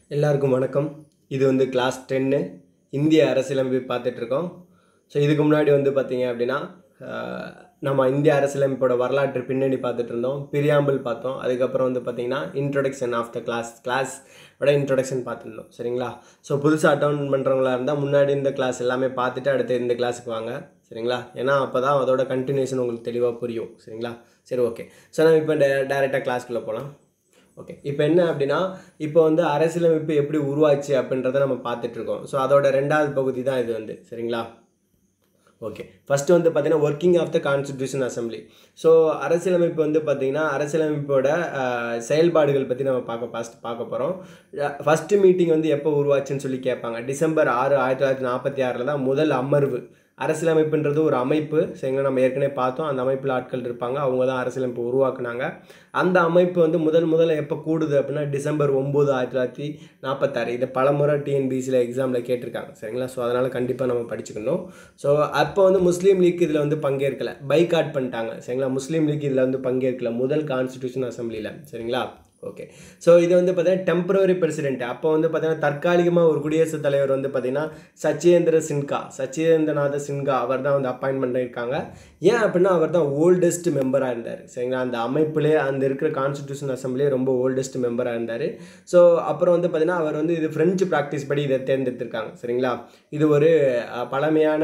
எல்லாருக்கும் வணக்கம் இது வந்து கிளாஸ் டென்னு இந்திய அரசியலமைப்பு பார்த்துட்ருக்கோம் ஸோ இதுக்கு முன்னாடி வந்து பார்த்தீங்க அப்படின்னா ஆஹ், நம்ம இந்திய அரசியலமைப்போட வரலாற்று பின்னணி பார்த்துட்டு இருந்தோம் பிரியாம்பிள் பார்த்தோம் அதுக்கப்புறம் வந்து பார்த்தீங்கன்னா introduction of the class class ஓட இன்ட்ரொடக்ஷன் பார்த்துருந்தோம் சரிங்களா ஸோ புதுசாக அட்டௌன் பண்ணுறவங்களா இருந்தால் முன்னாடி இந்த கிளாஸ் எல்லாமே பார்த்துட்டு அடுத்து இந்த கிளாஸுக்கு வாங்க சரிங்களா ஏன்னா அப்போ தான் அதோட கண்டினியூஷன் உங்களுக்கு தெளிவாக புரியும் சரிங்களா சரி ஓகே ஸோ நம்ம இப்போ டேரெக்டாக கிளாஸ்க்குள்ளே போகலாம் ஓகே இப்போ என்ன அப்படின்னா இப்போ வந்து அரசியலமைப்பு எப்படி உருவாச்சு அப்படின்றத நம்ம பார்த்துட்டு இருக்கோம் ஸோ அதோட ரெண்டாவது பகுதி தான் இது வந்து சரிங்களா ஓகே ஃபஸ்ட்டு வந்து பார்த்தீங்கன்னா working of the constitution assembly so அரசியலமைப்பு வந்து பார்த்தீங்கன்னா அரசியலமைப்போட அஹ், செயல்பாடுகள் பற்றி நம்ம பார்க்க ஃபஸ்ட் பார்க்க போகிறோம் ஃபஸ்ட்டு மீட்டிங் வந்து எப்போ உருவாச்சுன்னு சொல்லி கேட்பாங்க டிசம்பர் ஆறு ஆயிரத்தி தொள்ளாயிரத்தி நாற்பத்தி ஆறில் தான் முதல் அமர்வு அரசியலமைப்புன்றது ஒரு அமைப்பு சரிங்களா நம்ம ஏற்கனவே பார்த்தோம் அந்த அமைப்பில் ஆட்கள் இருப்பாங்க அவங்க தான் அரசியலமைப்பு உருவாக்குனாங்க அந்த அமைப்பு வந்து முதல் முதல்ல எப்போ கூடுது அப்படின்னா டிசம்பர் ஒம்பது ஆயிரத்தி தொள்ளாயிரத்தி நாற்பத்தாறு இதை பலமுறை டிஎன்பிசியில் எக்ஸாமில் கேட்டிருக்காங்க சரிங்களா ஸோ அதனால் கண்டிப்பாக நம்ம படிச்சுக்கணும் ஸோ அப்போ வந்து முஸ்லீம் லீக் இதில் வந்து பங்கேற்கல பைகாட் பண்ணிட்டாங்க சரிங்களா முஸ்லீம் லீக் இதில் வந்து பங்கேற்கல முதல் கான்ஸ்டியூஷன் அசம்பிளியில் சரிங்களா ஓகே ஸோ இது வந்து பார்த்தீங்கன்னா டெம்பரரி பிரசிடென்ட் அப்போ வந்து பார்த்தீங்கன்னா தற்காலிகமாக ஒரு குடியரசுத் தலைவர் வந்து பார்த்தீங்கன்னா சச்சியேந்திர சின்கா சச்சியேந்திரநாத சின்கா அவர் தான் வந்து அப்பாயின்ட் பண்ணியிருக்காங்க ஏன் அப்படின்னா அவர் தான் ஓல்டஸ்ட் மெம்பராக இருந்தார் சரிங்களா அந்த அமைப்பிலே அந்த இருக்கிற கான்ஸ்டியூஷன் அசம்பிளியே ரொம்ப ஓல்டஸ்ட் மெம்பராக இருந்தார் ஸோ அப்புறம் வந்து பார்த்தீங்கன்னா அவர் வந்து இது ஃப்ரெஞ்சு ப்ராக்டிஸ் படி இதை தேர்ந்தெடுத்திருக்காங்க சரிங்களா இது ஒரு அஹ், பழமையான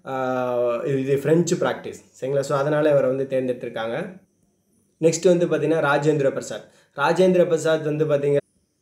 அஹ், இது ஃப்ரெஞ்சு ப்ராக்டிஸ் சரிங்களா ஸோ அதனால் அவரை வந்து தேர்ந்தெடுத்திருக்காங்க நெக்ஸ்ட் வந்து பார்த்தீங்கன்னா ராஜேந்திர பிரசாத் ராஜேந்திர பிரசாத் வந்து பார்த்தீங்க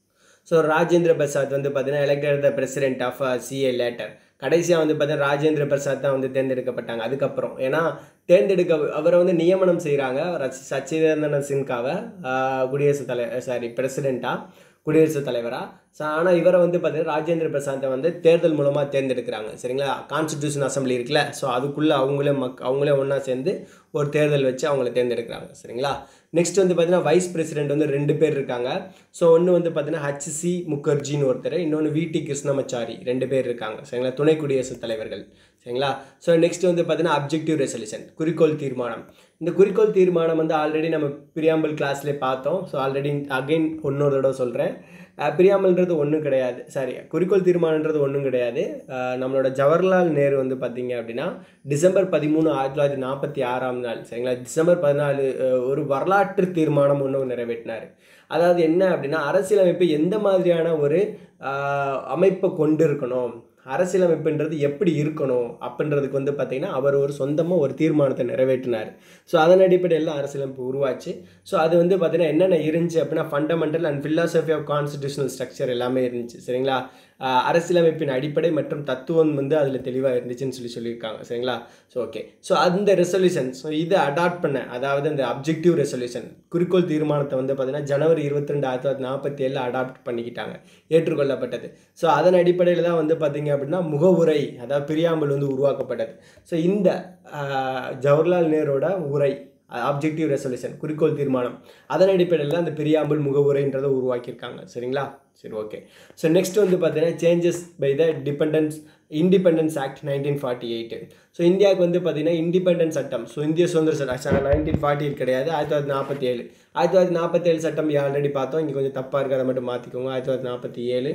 ஸோ ராஜேந்திர பிரசாத் வந்து பார்த்தீங்கன்னா elected the president of CA later கடைசியாக வந்து பார்த்தீங்கன்னா ராஜேந்திர பிரசாத் தான் வந்து தேர்ந்தெடுக்கப்பட்டாங்க அதுக்கப்புறம் ஏன்னா தேர்ந்தெடுக்க அவரை வந்து நியமனம் செய்கிறாங்க சச்சிதானந்த சின்காவை ஆஹ், குடியரசுத் தலைவர் சாரி பிரசிடெண்ட்டாக குடியரசுத் தலைவராக ஸோ ஆனால் இவரை வந்து பார்த்தீங்கன்னா ராஜேந்திர பிரசாத்தை வந்து தேர்தல் மூலமாக தேர்ந்தெடுக்கிறாங்க சரிங்களா கான்ஸ்டியூஷன் அசம்பிளி இருக்குல்ல ஸோ அதுக்குள்ளே அவங்களே மக் அவங்களே ஒன்றா சேர்ந்து ஒரு தேர்தல் வச்சு அவங்கள தேர்ந்தெடுக்கிறாங்க சரிங்களா நெக்ஸ்ட் வந்து பார்த்தீங்கன்னா வைஸ் பிரசிடென்ட் வந்து ரெண்டு பேர் இருக்காங்க ஸோ ஒன்று வந்து பார்த்தீங்கன்னா ஹச்சி முகர்ஜின்னு ஒருத்தர் இன்னொன்று விடி கிருஷ்ணமச்சாரி ரெண்டு பேர் இருக்காங்க சரிங்களா துணை குடியரசுத் தலைவர்கள் சரிங்களா ஸோ நெக்ஸ்ட் வந்து பார்த்தீங்கன்னா அப்ஜெக்டிவ் ரெசல்யூஷன் குறிக்கோள் தீர்மானம் இந்த குறிக்கோள் தீர்மானம் வந்து ஆல்ரெடி நம்ம பிரியாம்பல் கிளாஸ்லேயே பார்த்தோம் ஸோ ஆல்ரெடி அகைன் இன்னொரு தடவை சொல்கிறேன் பிரியாமல்ன்றது ஒன்றும் கிடையாது சாரி குறிக்கோள் தீர்மானன்றது ஒன்றும் கிடையாது அஹ் நம்மளோட ஜவஹர்லால் நேரு வந்து பார்த்தீங்க அப்படின்னா டிசம்பர் பதிமூணு ஆயிரத்தி தொள்ளாயிரத்தி நாற்பத்தி ஆறாம் நாள் சரிங்களா டிசம்பர் பதினாலு அஹ், ஒரு வரலாற்று தீர்மானம் ஒன்று நிறைவேற்றினார் அதாவது என்ன அப்படின்னா அரசியலமைப்பு எந்த மாதிரியான ஒரு அஹ், அமைப்பை கொண்டு இருக்கணும் அரசியலமைப்புன்றது எப்படி இருக்கணும் அப்படின்றதுக்கு வந்து பார்த்தீங்கன்னா அவர் ஒரு சொந்தமாக ஒரு தீர்மானத்தை நிறைவேற்றினார் ஸோ அதன் அடிப்படையில் அரசியலமைப்பு உருவாச்சு ஸோ அது வந்து பார்த்தீங்கன்னா என்னென்ன இருந்துச்சு அப்படின்னா fundamental and philosophy of constitutional structure எல்லாமே இருந்துச்சு சரிங்களா ஆஹ் அரசியலமைப்பின் அடிப்படை மற்றும் தத்துவம் வந்து அதில் தெளிவாக இருந்துச்சுன்னு சொல்லி சொல்லியிருக்காங்க சரிங்களா ஸோ ஓகே ஸோ அந்த ரெசல்யூஷன் ஸோ இதை அடாப்ட் பண்ண அதாவது அந்த அப்ஜெக்டிவ் ரெசல்யூஷன் குறிக்கோள் தீர்மானத்தை வந்து பார்த்தீங்கன்னா ஜனவரி இருபத்தி ரெண்டு ஆயிரத்தி தொள்ளாயிரத்தி நாற்பத்தி ஏழில் அடாப்ட் பண்ணிக்கிட்டாங்க ஏற்றுக்கொள்ளப்பட்டது ஸோ அதன் அடிப்படையில் தான் வந்து பார்த்தீங்க அப்படின்னா முகவுரை அதாவது பிரியாம்பல் வந்து உருவாக்கப்பட்டது ஸோ இந்த ஆஹ், ஜவஹர்லால் நேரோட உரை ஆப்ஜெக்டிவ் ரெசல்யூஷன் குறிக்கோள் தீர்மானம் அதன் அடிப்படையில் தான் அந்த பிரியாம்பல் முகவுரைன்றதை உருவாக்கியிருக்காங்க சரிங்களா சரி ஓகே ஸோ நெக்ஸ்ட் வந்து பார்த்தீங்கன்னா changes by the dependence independence act nineteen forty eight so இந்தியாவுக்கு வந்து பார்த்தீங்கன்னா இண்டிபெண்டன்ஸ் சட்டம் ஸோ இந்திய சுதந்திர சட்டம் நைன்டீன் ஃபார்ட்டி எயிட் கிடையாது ஆயிரத்தி தொள்ளாயிரத்தி நாற்பத்தி ஏழு ஆயிரத்தி தொள்ளாயிரத்தி நாற்பத்தி ஏழு சட்டம் ஆல்ரெடி பார்த்தோம் இங்கே கொஞ்சம் தப்பாக இருக்குது அதை மட்டும் மாற்றிக்கோங்க ஆயிரத்தி தொள்ளாயிரத்தி நாற்பத்தி ஏழு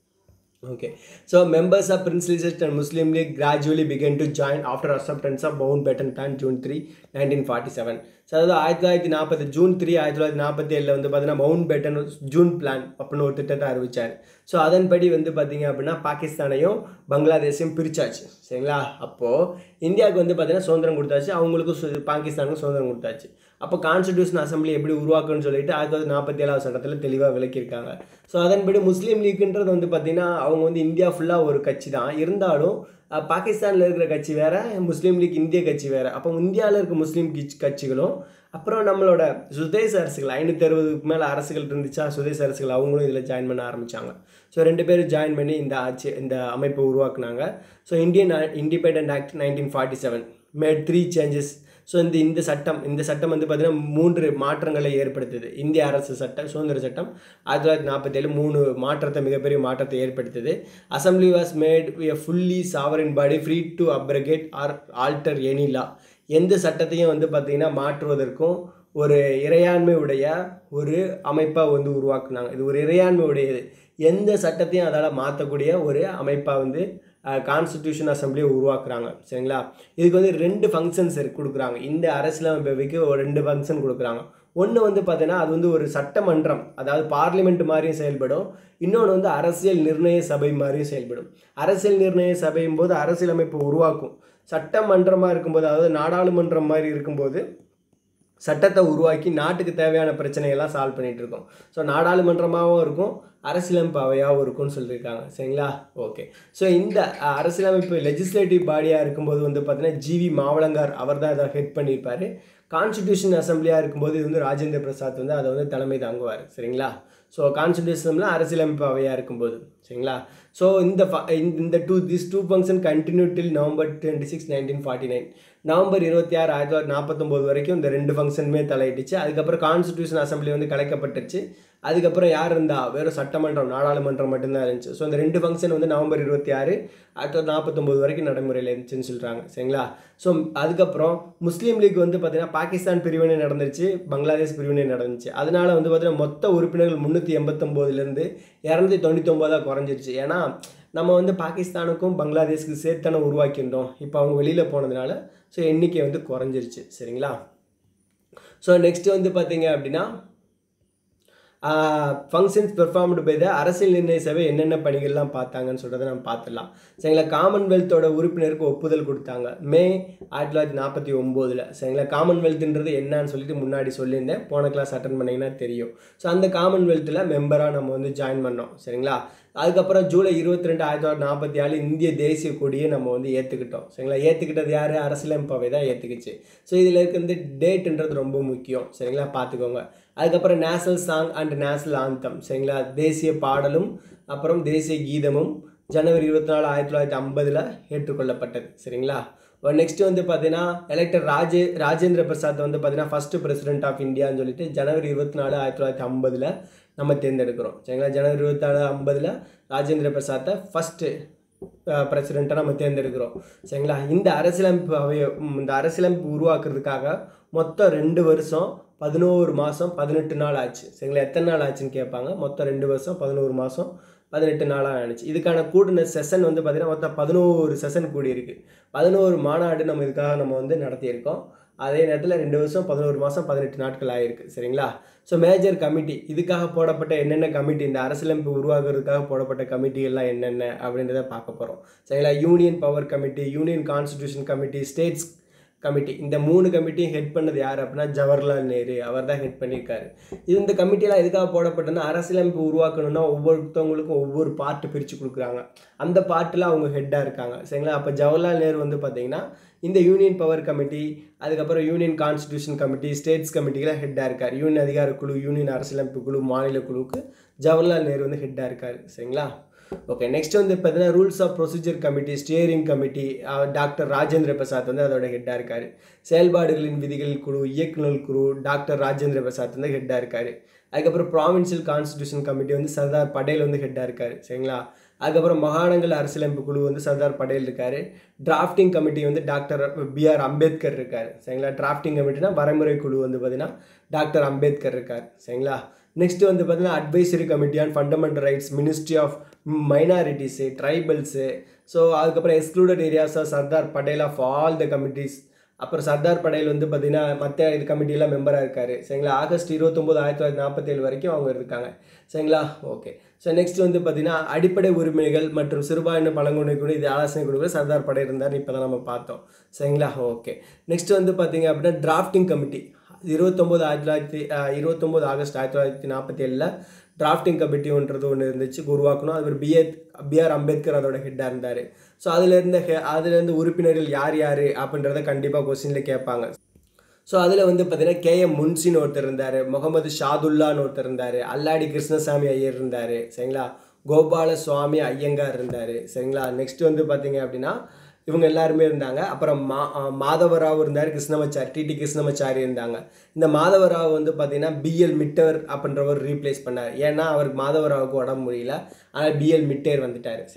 Okay. So members of Princely Sect and Muslim League gradually began to join after acceptance of Mountbatten Plan June 3, 1947. So அதாவது ஆயிரத்தி தொள்ளாயிரத்தி நாற்பது ஜூன் த்ரீ ஆயிரத்தி தொள்ளாயிரத்தி நாற்பத்தி ஏழில் வந்து பார்த்தீங்கன்னா மவுண்ட் பேட்டன் ஜூன் பிளான் அப்படின்னு ஒரு திட்டத்தை அறிவிச்சார் ஸோ அதன்படி வந்து பார்த்தீங்க அப்படின்னா பாகிஸ்தானையும் பங்களாதேஷையும் பிரிச்சாச்சு சரிங்களா அப்போது இந்தியாவுக்கு வந்து பார்த்தீங்கன்னா சுதந்திரம் கொடுத்தாச்சு அவங்களுக்கும் சு- பாகிஸ்தானுக்கும் சுதந்திரம் கொடுத்தாச்சு அப்போ கான்ஸ்டியூஷன் அசம்பிளி எப்படி உருவாக்குன்னு சொல்லிட்டு ஆயிரத்தி தொள்ளாயிரத்தி நாற்பத்தி ஏழாவது சட்டத்தில் தெளிவாக விளக்கியிருக்காங்க ஸோ அதன்படி முஸ்லீம் லீக்ன்றது வந்து பார்த்தீங்கன்னா அவங்க வந்து இந்தியா ஃபுல்லாக ஒரு கட்சி தான் இருந்தாலும் அஹ், பாகிஸ்தானில் இருக்கிற கட்சி வேற முஸ்லீம் லீக் இந்திய கட்சி வேற அப்போ இந்தியாவில் இருக்க முஸ்லீம் கிச்- கட்சிகளும் அப்புறம் நம்மளோட சுதேச அரசுகள் ஐநூற்றி அறுபதுக்கு மேலே அரசுகள் இருந்துச்சா சுதேச அரசுகள் அவங்களும் இதில் ஜாயின் பண்ண ஆரம்பித்தாங்க ஸோ ரெண்டு பேரும் ஜாயின் பண்ணி இந்த ஆட்சி இந்த அமைப்பை உருவாக்குனாங்க so Indian independent act nineteen forty seven made three changes so இந்த இந்த சட்டம் இந்த சட்டம் வந்து பார்த்தீங்கன்னா மூன்று மாற்றங்களை ஏற்படுத்துது இந்திய அரசு சட்டம் சுதந்திர சட்டம் ஆயிரத்தி தொள்ளாயிரத்தி நாற்பத்தேழு மூணு மாற்றத்தை மிகப்பெரிய மாற்றத்தை ஏற்படுத்துது assembly was made a fully sovereign body free to abrogate or alter any law எந்த சட்டத்தையும் வந்து பார்த்தீங்கன்னா மாற்றுவதற்கும் ஒரு இறையாண்மை உடைய ஒரு அமைப்பாக வந்து உருவாக்குனாங்க இது ஒரு இறையாண்மை உடையது எந்த சட்டத்தையும் அதால் மாற்றக்கூடிய ஒரு அமைப்பாக வந்து கான்ஸ்டிடியூஷன் அசம்பிளியை உருவாக்குறாங்க சரிங்களா இதுக்கு வந்து ரெண்டு ஃபங்க்ஷன்ஸ் கொடுக்குறாங்க இந்த அரசியலமைப்புக்கு ஒரு ரெண்டு ஃபங்க்ஷன் கொடுக்குறாங்க ஒன்று வந்து பார்த்தீங்கன்னா அது வந்து ஒரு சட்டமன்றம் அதாவது பார்லிமெண்ட் மாதிரியும் செயல்படும் இன்னொன்று வந்து அரசியல் நிர்ணய சபை மாதிரியும் செயல்படும் அரசியல் நிர்ணய சபையும் போது அரசியலமைப்பு உருவாக்கும் சட்டமன்றமாக இருக்கும்போது அதாவது நாடாளுமன்றம் மாதிரி இருக்கும்போது சட்டத்தை உருவாக்கி நாட்டுக்கு தேவையான பிரச்சனையெல்லாம் சால்வ் பண்ணிகிட்டு இருக்கோம் ஸோ நாடாளுமன்றமாகவும் இருக்கும் அரசியலமைப்பு அவையாகவும் இருக்கும்னு சொல்லியிருக்காங்க சரிங்களா ஓகே ஸோ இந்த அஹ், அரசியலமைப்பு லெஜிஸ்லேட்டிவ் பாடியாக இருக்கும்போது வந்து பார்த்தீங்கன்னா ஜிவி மாவளங்கார் அவர் தான் இதை ஹெட் பண்ணியிருப்பார் கான்ஸ்டிடியூஷன் அசம்பிளியாக இருக்கும்போது இது வந்து ராஜேந்திர பிரசாத் வந்து அதை வந்து தலைமை தாங்குவார் சரிங்களா ஸோ கான்ஸ்டிடியூஷனில் அரசியலமைப்பு அவையாக இருக்கும்போது சரிங்களா ஸோ இந்த fa- இந்த- இந்த to this to function continue till November twenty six nineteen forty nine November இருபத்தி ஆறு ஆயிரத்தி தொள்ளாயிரத்தி நாற்பத்தொம்போது வரைக்கும் இந்த ரெண்டு ஃபங்க்ஷனுமே தலையிட்டுச்சு அதுக்கப்புறம் கான்ஸ்டியூஷன் அசம்பிளி வந்து கலைக்கப்பட்டுச்சு அதுக்கப்புறம் யார் இருந்தா வெறும் சட்டமன்றம் நாடாளுமன்றம் மட்டும்தான் இருந்துச்சு ஸோ இந்த ரெண்டு ஃபங்க்ஷன் வந்து நவம்பர் இருபத்தி ஆறு ஆயிரத்தி தொள்ளாயிரத்தி நாற்பத்தொம்போது வரைக்கும் நடைமுறையில் இருந்துச்சுன்னு சொல்கிறாங்க சரிங்களா ஸோ அதுக்கப்புறம் முஸ்லீம் லீக் வந்து பார்த்தீங்கன்னா பாகிஸ்தான் பிரிவினை நடந்துருச்சு பங்களாதேஷ் பிரிவினை நடந்துச்சு அதனால வந்து பார்த்தீங்கன்னா மொத்த உறுப்பினர்கள் முந்நூற்றி எண்பத்தொம்போதுலேருந்து இரநூத்தி தொண்ணூத்தொம்போதாக குறைஞ்சிருச்சு ஏன்னா நம்ம வந்து பாகிஸ்தானுக்கும் பங்களாதேஷ்க்கு சேர்த்தானே உருவாக்கியிருந்தோம் இப்போ அவங்க வெளியில் போனதுனால ஸோ எண்ணிக்கை வந்து குறைஞ்சிருச்சு சரிங்களா ஸோ நெக்ஸ்ட் வந்து பார்த்தீங்க அப்படின்னா ஃபங்க்ஷன்ஸ் பெர்ஃபார்ம்டு பை த அரசியல் நிர்ணய சபை என்னென்ன பணிகள்லாம் பார்த்தாங்கன்னு சொல்கிறத நம்ம பார்த்துடலாம் சரிங்களா காமன்வெல்த்தோட உறுப்பினருக்கு ஒப்புதல் கொடுத்தாங்க மே ஆயிரத்தி தொள்ளாயிரத்தி நாற்பத்தி ஒம்போதில் சரிங்களா காமன்வெல்த்ன்றது என்னன்னு சொல்லிட்டு முன்னாடி சொல்லியிருந்தேன் போன கிளாஸ் அட்டன் பண்ணிங்கன்னா தெரியும் ஸோ அந்த காமன்வெல்த்தில் மெம்பராக நம்ம வந்து ஜாயின் பண்ணோம் சரிங்களா அதுக்கப்புறம் ஜூலை இருபத்தி ரெண்டு ஆயிரத்தி தொள்ளாயிரத்தி நாற்பத்தி ஏழு இந்திய தேசிய கொடியை நம்ம வந்து ஏற்றுக்கிட்டோம் சரிங்களா ஏற்றுக்கிட்டது யார் அரசியலமைப்பவை தான் ஏற்றுக்குச்சு ஸோ இதில் இருக்கிறது டேட்டுன்றது ரொம்ப முக்கியம் சரிங்களா பார்த்துக்கோங்க அதுக்கப்புறம் national song and national anthem சரிங்களா தேசிய பாடலும் அப்புறம் தேசிய கீதமும் ஜனவரி இருபத்தி நாலு ஆயிரத்தி தொள்ளாயிரத்தி ஐம்பதில் ஏற்றுக்கொள்ளப்பட்டது சரிங்களா நெக்ஸ்ட் வந்து பார்த்தீங்கன்னா எலெக்டர் ராஜே ராஜேந்திர பிரசாத் வந்து பார்த்தீங்கன்னா ஃபர்ஸ்ட் பிரசிடென்ட் ஆஃப் இந்தியான்னு சொல்லிட்டு ஜனவரி இருபத்தி நாலு ஆயிரத்தி தொள்ளாயிரத்தி ஐம்பதில் நம்ம தேர்ந்தெடுக்கிறோம் சரிங்களா ஜனவரி இருபத்தி நாலு ஐம்பதில் ராஜேந்திர பிரசாத்தை ஃபஸ்ட்டு பிரசிடெண்ட்டாக நம்ம தேர்ந்தெடுக்கிறோம் சரிங்களா இந்த அரசியலமைப்பு அவைய ம், இந்த அரசியலமைப்பு உருவாக்குறதுக்காக மொத்தம் ரெண்டு வருஷம் பதினோரு மாதம் பதினெட்டு நாள் ஆச்சு சரிங்களா எத்தனை நாள் ஆச்சுன்னு கேட்பாங்க மொத்தம் ரெண்டு வருஷம் பதினோரு மாதம் பதினெட்டு நாளாக ஆனிச்சு இதுக்கான கூடின செஷன் வந்து பார்த்திங்கன்னா மொத்தம் பதினோரு செஷன் கூடியிருக்கு பதினோரு மாநாடு நம்ம இதுக்காக நம்ம வந்து நடத்தியிருக்கோம் அதே நேரத்தில் ரெண்டு வருஷம் பதினோரு மாதம் பதினெட்டு நாட்கள் ஆகிருக்கு சரிங்களா ஸோ மேஜர் கமிட்டி இதுக்காக போடப்பட்ட என்னென்ன கமிட்டி இந்த அரசியலமைப்பு உருவாக்குறதுக்காக போடப்பட்ட கமிட்டிகள்லாம் என்னென்ன அப்படின்றத பார்க்க போகிறோம் சரிங்களா union power committee union constitution committee states committee இந்த மூணு கமிட்டியும் ஹெட் பண்ணது யார் அப்படின்னா ஜவஹர்லால் நேரு அவர் தான் ஹெட் பண்ணியிருக்காரு இது இந்த கமிட்டியெலாம் எதுக்காக போடப்பட்டதுன்னா அரசியலமைப்பு உருவாக்கணும்னா ஒவ்வொருத்தவங்களுக்கும் ஒவ்வொரு பார்ட்டு பிரித்து கொடுக்குறாங்க அந்த பார்ட்டில் அவங்க ஹெட்டாக இருக்காங்க சரிங்களா அப்போ ஜவஹர்லால் நேரு வந்து பார்த்தீங்கன்னா இந்த யூனியன் பவர் கமிட்டி அதுக்கப்புறம் யூனியன் கான்ஸ்டிடியூஷன் கமிட்டி ஸ்டேட்ஸ் கமிட்டிக்கெலாம் ஹெட்டாக இருக்கார் யூனியன் அதிகார குழு யூனியன் அரசியலமைப்பு குழு மாநில குழுவுக்கு ஜவஹர்லால் நேரு வந்து ஹெட்டாக இருக்கார் சரிங்களா ஓகே நெக்ஸ்ட் வந்து பார்த்தீங்கன்னா rules of procedure committee steering committee doctor Rajendra Prasad வந்து அதோட ஹெட்டாக இருக்கார் செயல்பாடுகளின் விதிகள் குழு இயக்குநர் குழு டாக்டர் ராஜேந்திர பிரசாத் வந்து ஹெட்டாக இருக்கார் அதுக்கப்புறம் ப்ராவின்சியல் கான்ஸ்டிடியூஷன் கமிட்டி வந்து சர்தார் படேல் வந்து ஹெட்டாக இருக்கார் சரிங்களா அதுக்கப்புறம் மாகாணங்கள் அரசியலமைப்பு குழு வந்து சர்தார் படேல் இருக்கார் டிராஃப்டிங் கமிட்டி வந்து டாக்டர் பிஆர் அம்பேத்கர் இருக்கார் சரிங்களா டிராஃப்டிங் கமிட்டினா வரைமுறை குழு வந்து பார்த்தீங்கன்னா டாக்டர் அம்பேத்கர் இருக்கார் சரிங்களா நெக்ஸ்ட் வந்து பார்த்தீங்கன்னா advisory committee on fundamental rights ministry of minorities tribals so அதுக்கப்புறம் excluded areas of Sardar Patel of all the committees அப்புறம் சர்தார் படேல் வந்து பார்த்தீங்கன்னா மற்ற இது கமிட்டியெல்லாம் மெம்பராக இருக்கார் சரிங்களா ஆகஸ்ட் இருபத்தொம்போது ஆயிரத்தி தொள்ளாயிரத்தி நாற்பத்தேழு வரைக்கும் அவங்க இருக்காங்க சரிங்களா ஓகே ஸோ நெக்ஸ்ட் வந்து பார்த்தீங்கன்னா அடிப்படை உரிமைகள் மற்றும் சிறுபான்மை பழங்குடி கூட இது ஆலோசனை கொடுக்குற சர்தார் படேல் இருந்தார் இப்போ தான் நம்ம பார்த்தோம் சரிங்களா ஓகே நெக்ஸ்ட் வந்து பார்த்தீங்க அப்படின்னா டிராஃப்டிங் கமிட்டி இருபத்தொம்போது ஆயிரத்தி தொள்ளாயிரத்தி அஹ், இருபத்தொம்போது ஆகஸ்ட் ஆயிரத்தி தொள்ளாயிரத்தி நாற்பத்தி ஏழில் டிராஃப்டிங் கமிட்டின்றது ஒன்று இருந்துச்சு உருவாக்கணும் அது ஒரு பிஆர் பிஆர் அம்பேத்கர் அதோட ஹெட்டாக இருந்தார் ஸோ அதில் இருந்த ஹெ அதுலேருந்து உறுப்பினர்கள் யார் யார் அப்படின்றத கண்டிப்பாக கொஸ்டினில் கேட்பாங்க ஸோ அதில் வந்து பார்த்தீங்கன்னா கேஎம் முன்சின்னு ஒருத்தர் இருந்தார் முகமது ஷாதுல்லான்னு ஒருத்தர் இருந்தார் அல்லாடி கிருஷ்ணசாமி ஐயர் இருந்தார் சரிங்களா கோபால சுவாமி ஐயங்கார் இருந்தார் சரிங்களா நெக்ஸ்ட் வந்து பார்த்தீங்க அப்படின்னா இவங்க எல்லாருமே இருந்தாங்க அப்புறம் மா அஹ் மாதவராவ் இருந்தார் கிருஷ்ணமச்சாரி டிடி கிருஷ்ணமச்சாரி இருந்தாங்க இந்த மாதவராவ் வந்து பார்த்தீங்கன்னா பிஎல் மிட்டர் அப்படின்றவர் ரீப்ளேஸ் பண்ணார் ஏன்னா அவருக்கு மாதவராவுக்கு உடம்பு முடியல ஆனால் பிஎல் மிட்டர் வந்துட்டார் சரிங்களா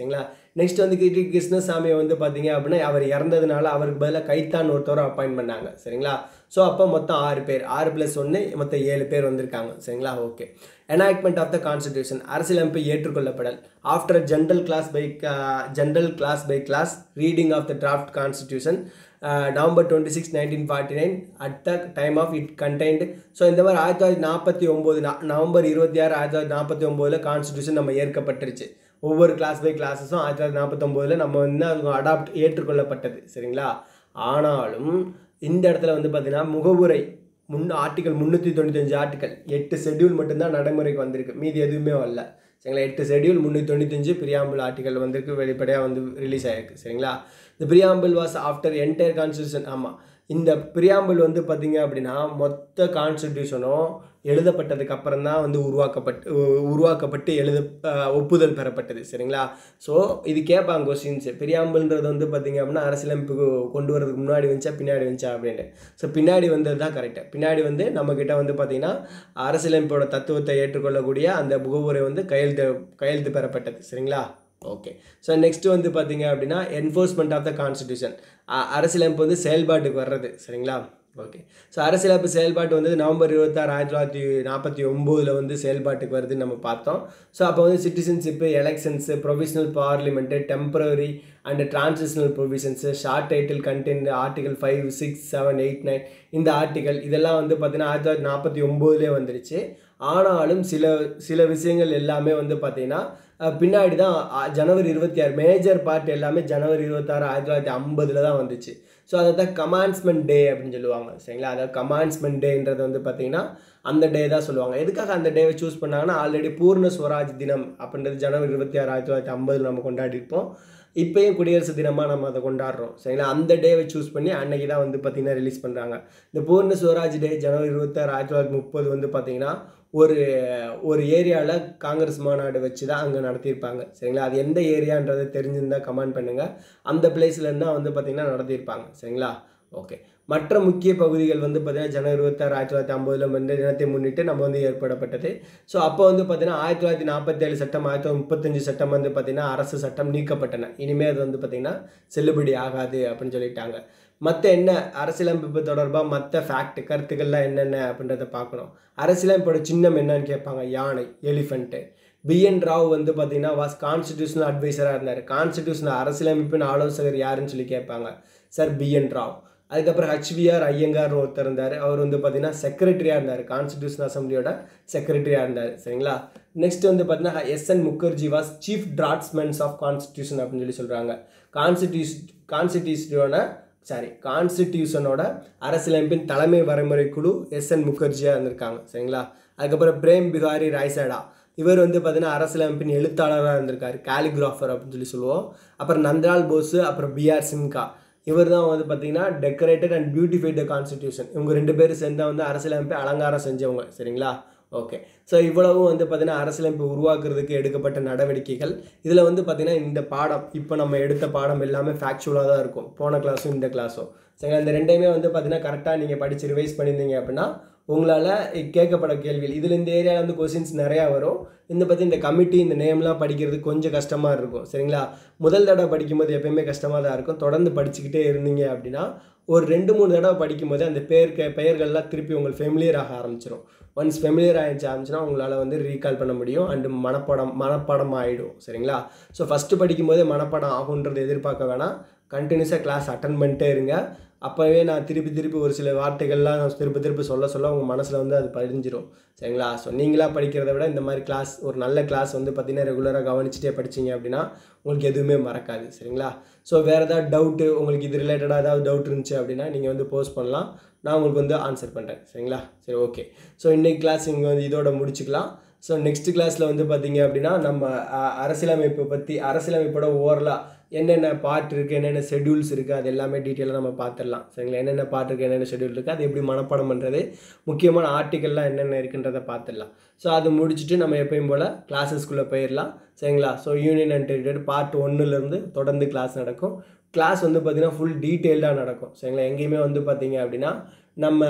நெக்ஸ்ட் வந்து கிரி கிருஷ்ணசாமியை வந்து பார்த்தீங்க அப்படின்னா அவர் இறந்ததுனால அவருக்கு பதிலாக கைத்தான் ஒருத்தவரை அப்பாயின்ட் பண்ணாங்க சரிங்களா ஸோ அப்போ மொத்தம் ஆறு பேர் ஆறு ப்ளஸ் ஒன்று மொத்தம் ஏழு பேர் வந்திருக்காங்க சரிங்களா okay enactment of the constitution அரசியலமைப்பு ஏற்றுக்கொள்ளப்படல் after general clause by general clause by clause reading of the draft constitution November twenty six nineteen forty nine at the time of it contained so இந்த மாதிரி ஆயிரத்தி தொள்ளாயிரத்தி நாற்பத்தி ஒம்பது November இருபத்தி ஆறு ஆயிரத்தி தொள்ளாயிரத்தி நாற்பத்தி ஒம்போதில் கான்ஸ்டியூஷன் நம்ம ஏற்கப்பட்டுருச்சு ஒவ்வொரு கிளாஸ் பை கிளாஸஸும் ஆயிரத்தி தொள்ளாயிரத்தி நாற்பத்தொம்போதில் நம்ம வந்து அது அடாப்ட் ஏற்றுக்கொள்ளப்பட்டது சரிங்களா ஆனாலும் இந்த இடத்துல வந்து பார்த்தீங்கன்னா முகவுரை முன் ஆர்டிகல் முந்நூற்றி தொண்ணூத்தஞ்சு ஆர்டிகல் எட்டு ஷெட்யூல் மட்டும்தான் நடைமுறைக்கு வந்திருக்கு மீதி எதுவுமே வரல சரிங்களா எட்டு ஷெட்யூல் முந்நூற்றி தொண்ணூத்தஞ்சு பிரியாம்பிள் ஆர்டிகல் வந்திருக்கு வெளிப்படையாக வந்து ரிலீஸ் ஆயிருக்கு சரிங்களா இந்த preamble was after entire constitution ஆமாம் இந்த பிரியாம்பிள் வந்து பார்த்தீங்க அப்படின்னா மொத்த கான்ஸ்டியூஷனும் எழுதப்பட்டதுக்கு அப்புறம் தான் வந்து உருவாக்கப்பட்டு உ- உருவாக்கப்பட்டு எழுத அஹ், ஒப்புதல் பெறப்பட்டது சரிங்களா ஸோ இது கேட்பாங்க கொஸ்டின்ஸ் பிரியாம்பிள்ன்றது வந்து பார்த்தீங்க அப்படின்னா அரசியலமைப்புக்கு கொண்டு வரதுக்கு முன்னாடி வந்துச்சா பின்னாடி வந்துச்சா அப்படின்ட்டு ஸோ பின்னாடி வந்தது தான் கரெக்டாக பின்னாடி வந்து நம்மக்கிட்ட வந்து பார்த்தீங்கன்னா அரசியலமைப்போட தத்துவத்தை ஏற்றுக்கொள்ளக்கூடிய அந்த முகவுரை வந்து கையெழுத்து கையெழுத்து பெறப்பட்டது சரிங்களா ஓகே ஸோ நெக்ஸ்ட் வந்து பார்த்தீங்க அப்படின்னா என்ஃபோர்ஸ்மெண்ட் ஆஃப் த கான்ஸ்டியூஷன் அரசியலமைப்பு வந்து செயல்பாட்டுக்கு வர்றது சரிங்களா ஓகே ஸோ அரசியலமைப்பு செயல்பாட்டு வந்து நவம்பர் இருபத்தாறு ஆயிரத்தி தொள்ளாயிரத்தி நாற்பத்தி ஒம்போதில் வந்து செயல்பாட்டுக்கு வருதுன்னு நம்ம பார்த்தோம் ஸோ அப்போ வந்து citizenship elections provisional parliament temporary and transitional provisions short title content article five six seven eight nine இந்த ஆர்டிகல் இதெல்லாம் வந்து பார்த்தீங்கன்னா ஆயிரத்தி தொள்ளாயிரத்தி நாற்பத்தி ஒம்போதுலேயே வந்துருச்சு ஆனாலும் சில சில விஷயங்கள் எல்லாமே வந்து பார்த்தீங்கன்னா அஹ், பின்னாடி தான் அஹ், ஜனவரி இருபத்தி ஆறு மேஜர் பார்ட் எல்லாமே ஜனவரி இருபத்தாறு ஆயிரத்தி தொள்ளாயிரத்தி ஐம்பதில் தான் வந்துச்சு ஸோ அதை தான் கமான்ஸ்மெண்ட் டே அப்படின்னு சொல்லுவாங்க சரிங்களா அதாவது கமான்ஸ்மெண்ட் டேன்றது வந்து பார்த்தீங்கன்னா அந்த டே தான் சொல்லுவாங்க எதுக்காக அந்த டேவை சூஸ் பண்ணாங்கன்னா ஆல்ரெடி பூர்ண ஸ்வராஜ் தினம் அப்படின்றது ஜனவரி இருபத்தி ஆறு ஆயிரத்தி தொள்ளாயிரத்தி ஐம்பதில் நம்ம கொண்டாடி இருப்போம் இப்போயும் குடியரசு தினமாக நம்ம அதை கொண்டாடுறோம் சரிங்களா அந்த டேவை சூஸ் பண்ணி அன்னைக்கு தான் வந்து பார்த்திங்கன்னா ரிலீஸ் பண்ணுறாங்க இந்த பூர்ண ஸ்வராஜ் டே ஜனவரி இருபத்தாறு ஆயிரத்தி தொள்ளாயிரத்தி முப்பது வந்து பார்த்திங்கன்னா ஒரு ஒரு ஏரியாவில் காங்கிரஸ் மாநாடு வச்சு தான் அங்கே நடத்தியிருப்பாங்க சரிங்களா அது எந்த ஏரியான்றது தெரிஞ்சிருந்தால் கமெண்ட் பண்ணுங்கள் அந்த பிளேஸ்லேருந்து தான் வந்து பார்த்திங்கன்னா நடத்தியிருப்பாங்க சரிங்களா ஓகே மற்ற முக்கிய பகுதிகள் வந்து பார்த்திங்கன்னா ஜனவரி இருபத்தாறு ஆயிரத்தி தொள்ளாயிரத்தி ஐம்பதில் வந்து தினத்தை முன்னிட்டு நம்ம வந்து ஏற்படப்பட்டது ஸோ அப்போ வந்து பார்த்திங்கன்னா ஆயிரத்தி தொள்ளாயிரத்தி நாற்பத்தேழு சட்டம் ஆயிரத்தி தொள்ளாயிரத்தி முப்பத்தஞ்சு சட்டம் வந்து பார்த்திங்கன்னா அரசு சட்டம் நீக்கப்பட்டன இனிமேல் அது வந்து பார்த்திங்கன்னா செல்லுபடி ஆகாது அப்படின்னு சொல்லிட்டாங்க மற்ற என்ன அரசியலமைப்பு தொடர்பாக மற்ற ஃபேக்ட் கருத்துக்கள்லாம் என்னென்ன அப்படின்றத பார்க்கணும் அரசியலமைப்போட சின்னம் என்னன்னு கேட்பாங்க யானை எலிஃபண்ட்டு பிஎன் ராவ் வந்து பார்த்தீங்கன்னா வாஸ் கான்ஸ்டிடியூஷனல் அட்வைசராக இருந்தார் கான்ஸ்டிடியூஷனல் அரசியலமைப்பின் ஆலோசகர் யாருன்னு சொல்லி கேட்பாங்க சார் பிஎன் ராவ் அதுக்கப்புறம் ஹச்விஆர் ஐயங்கார்னு ஒருத்தர் இருந்தார் அவர் வந்து பார்த்தீங்கன்னா செக்ரட்டரியாக இருந்தார் கான்ஸ்டிடியூஷன் அசம்பிளியோட செக்ரட்டரியாக இருந்தார் சரிங்களா நெக்ஸ்ட் வந்து பார்த்தீங்கன்னா SN Mukherjee was chief draftsmen of constitution அப்படின்னு சொல்லி சொல்கிறாங்க கான்ஸ்டிடியூஸ் கான்ஸ்டிடியூஷனோட சாரி கான்ஸ்டிடியூஷனோட அரசியலமைப்பின் தலைமை வரைமுறை குழு எஸ்என் முகர்ஜியாக இருந்திருக்காங்க சரிங்களா அதுக்கப்புறம் பிரேம் பிகாரி ராய்சேடா இவர் வந்து பார்த்தீங்கன்னா அரசியலமைப்பின் எழுத்தாளராக இருந்திருக்காரு கேலிகிராஃபர் அப்படின்னு சொல்லி சொல்லுவோம் அப்புறம் நந்தலால் போஸ் அப்புறம் பிஆர் சிம்கா இவர் தான் வந்து பார்த்தீங்கன்னா decorated and beautified the constitution இவங்க ரெண்டு பேரும் சேர்ந்தா வந்து அரசியலமைப்பை அலங்காரம் செஞ்சவங்க சரிங்களா ஓகே ஸோ இவ்வளவும் வந்து பார்த்தீங்கன்னா அரசியலமைப்பு உருவாக்குறதுக்கு எடுக்கப்பட்ட நடவடிக்கைகள் இதில் வந்து பார்த்தீங்கன்னா இந்த பாடம் இப்போ நம்ம எடுத்த பாடம் எல்லாமே ஃபேக்சுவலாக தான் இருக்கும் போன கிளாஸும் இந்த கிளாஸும் சரிங்களா இந்த ரெண்டையுமே வந்து பார்த்தீங்கன்னா கரெக்டாக நீங்கள் படித்து ரிவைஸ் பண்ணியிருந்தீங்க அப்படின்னா உங்களால் கேட்கப்பட கேள்விகள் இதில் இந்த ஏரியாவில் வந்து கொஸ்டின்ஸ் நிறையா வரும் இந்த பற்றி இந்த கமிட்டி இந்த நேம்லாம் படிக்கிறது கொஞ்சம் கஷ்டமாக இருக்கும் சரிங்களா முதல் தடவை படிக்கும்போது எப்பயுமே கஷ்டமாக தான் இருக்கும் தொடர்ந்து படிச்சுக்கிட்டே இருந்தீங்க அப்படின்னா ஒரு ரெண்டு மூணு தடவை படிக்கும்போது அந்த பேர் பெயர்கள்லாம் திருப்பி உங்களுக்கு ஃபெமிலியர் ஆக ஆரம்பிச்சிடும் ஒன்ஸ் ஃபெமிலியர் ஆகிடுச்சு ஆரம்பிச்சுன்னா உங்களால் வந்து ரீகால் பண்ண முடியும் அண்டு மனப்பாடம் மனப்பாடம் ஆகிடும் சரிங்களா ஸோ ஃபஸ்ட்டு படிக்கும்போதே மனப்பாடம் ஆகுன்றது எதிர்பார்க்க வேணாம் கண்டினியூஸாக கிளாஸ் அட்டன் பண்ணிட்டே இருங்க அப்போவே நான் திருப்பி திருப்பி ஒரு சில வார்த்தைகள்லாம் நான் திருப்பி திருப்பி சொல்ல சொல்ல உங்கள் மனசில் வந்து அது பதிஞ்சிரும் சரிங்களா ஸோ நீங்களாக படிக்கிறத விட இந்த மாதிரி கிளாஸ் ஒரு நல்ல கிளாஸ் வந்து பார்த்தீங்கன்னா ரெகுலராக கவனிச்சுட்டே படிச்சீங்க அப்படின்னா உங்களுக்கு எதுவுமே மறக்காது சரிங்களா ஸோ வேறு ஏதாவது டவுட்டு உங்களுக்கு இது ரிலேட்டடாக ஏதாவது டவுட் இருந்துச்சு அப்படின்னா நீங்கள் வந்து போஸ்ட் பண்ணலாம் நான் உங்களுக்கு வந்து ஆன்சர் பண்ணுறேன் சரிங்களா சரி ஓகே ஸோ இன்றைக்கி கிளாஸ் இங்கே வந்து இதோட முடிச்சுக்கலாம் ஸோ நெக்ஸ்ட் கிளாஸில் வந்து பார்த்தீங்க அப்படின்னா நம்ம அஹ், அரசியலமைப்பை பற்றி அரசியலமைப்போட ஓவரலாக என்னென்ன பார்ட் இருக்குது என்னென்ன ஷெட்யூல்ஸ் இருக்குது அது எல்லாமே டீட்டெயிலாக நம்ம பார்த்துடலாம் சரிங்களா என்னென்ன பார்ட் இருக்குது என்னென்ன ஷெட்யூல் இருக்குது அது எப்படி மனப்பாடம் பண்ணுறது முக்கியமான ஆர்டிக்கல்லாம் என்னென்ன இருக்குன்றதை பார்த்துடலாம் ஸோ அது முடிச்சுட்டு நம்ம எப்பயும் போல் கிளாஸஸ்க்குள்ளே போயிடலாம் சரிங்களா so union and territory part ஒன்றுலேருந்து தொடர்ந்து கிளாஸ் நடக்கும் கிளாஸ் வந்து பார்த்திங்கன்னா ஃபுல் டீட்டெயில்டாக நடக்கும் சரிங்களா எங்கேயுமே வந்து பார்த்தீங்க அப்படின்னா நம்ம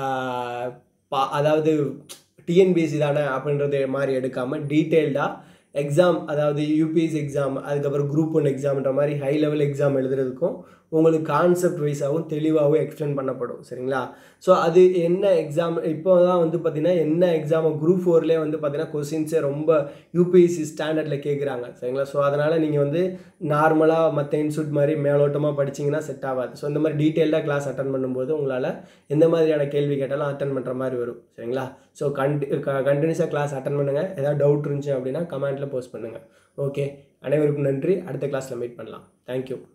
ஆஹ், பா அதாவது டிஎன்பிஎஸ்சி தானே அப்படின்றது மாதிரி எடுக்காமல் டீட்டெயில்டாக எக்ஸாம் அதாவது யூபிஎஸ்சி எக்ஸாம் அதுக்கப்புறம் குரூப் ஒன் எக்ஸாம்ன்ற மாதிரி ஹை லெவல் எக்ஸாம் எழுதுறதுக்கும் உங்களுக்கு கான்செப்ட் வைஸாகவும் தெளிவாகவும் எக்ஸ்பிளைன் பண்ணப்படும் சரிங்களா ஸோ அது என்ன எக்ஸாம் இப்போ தான் வந்து பார்த்தீங்கன்னா என்ன எக்ஸாம் குரூப் ஃபோர்லேயே வந்து பார்த்தீங்கன்னா கொஸ்டின்ஸே ரொம்ப யூபிஎஸ்சி ஸ்டாண்டர்டில் கேட்குறாங்க சரிங்களா ஸோ அதனால் நீங்கள் வந்து நார்மலாக மற்ற இன்ஸ்டியூட் மாதிரி மேலோட்டமாக படிச்சிங்கன்னா செட் ஆகாது ஸோ இந்த மாதிரி டீட்டெயில்டாக கிளாஸ் அட்டன் பண்ணும்போது உங்களால் எந்த மாதிரியான கேள்வி கேட்டாலும் அட்டன் பண்ணுற மாதிரி வரும் சரிங்களா ஸோ கண்டி கண்டினியூஸாக கிளாஸ் அட்டன் பண்ணுங்கள் ஏதாவது டவுட் இருந்துச்சு அப்படின்னா கமெண்ட்டில் போஸ்ட் பண்ணுங்கள் ஓகே அனைவருக்கும் நன்றி அடுத்த கிளாஸில் மீட் பண்ணலாம் தேங்க்யூ